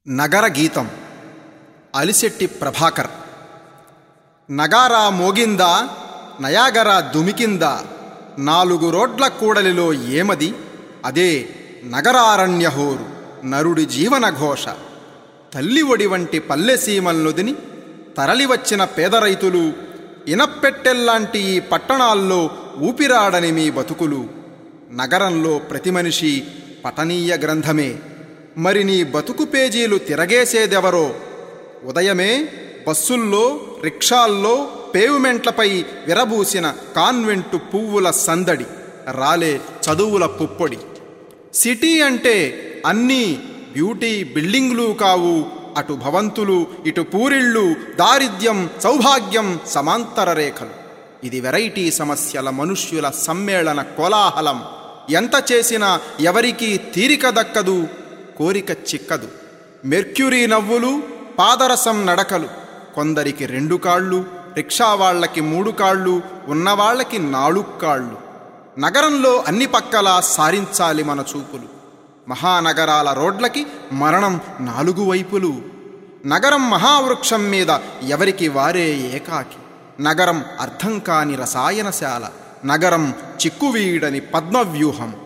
నగర గీతం అలిశెట్టి ప్రభాకర్ నగారా మోగిందా నయాగరా దుమికిందా నాలుగు రోడ్ల కూడలిలో ఏమది అదే నగరారణ్యహోరు నరుడి జీవన ఘోష తల్లి ఒడి వంటి పల్లె సీమల్నొదిని తరలివచ్చిన పేద రైతులు ఇనప్పెట్టెల్లాంటి ఈ పట్టణాల్లో ఊపిరాడని మీ బతుకులు నగరంలో ప్రతి మనిషి పఠనీయ గ్రంథమే మరి నీ బతుకు పేజీలు తిరగేసేదెవరో ఉదయమే బస్సుల్లో రిక్షాల్లో పేవ్మెంట్లపై విరబూసిన కాన్వెంటు పువ్వుల సందడి రాలే చదువుల పుప్పొడి సిటీ అంటే అన్నీ బ్యూటీ బిల్డింగ్లు కావు అటు భవంతులు ఇటు పూరిళ్ళు దారిద్ర్యం సౌభాగ్యం సమాంతర రేఖలు ఇది వెరైటీ సమస్యల మనుష్యుల సమ్మేళన కోలాహలం ఎంత చేసినా ఎవరికీ తీరిక దక్కదు కోరిక చిక్కదు మెర్క్యూరీ నవ్వులు పాదరసం నడకలు కొందరికి రెండు కాళ్ళు రిక్షా వాళ్ళకి మూడు కాళ్ళు ఉన్నవాళ్ళకి నాలుగు కాళ్ళు నగరంలో అన్ని పక్కలా సారించాలి మన చూపులు మహానగరాల రోడ్లకి మరణం నాలుగు వైపులు నగరం మహావృక్షం మీద ఎవరికి వారే ఏకాకి నగరం అర్థం కాని రసాయనశాల నగరం చిక్కువీడని పద్మవ్యూహం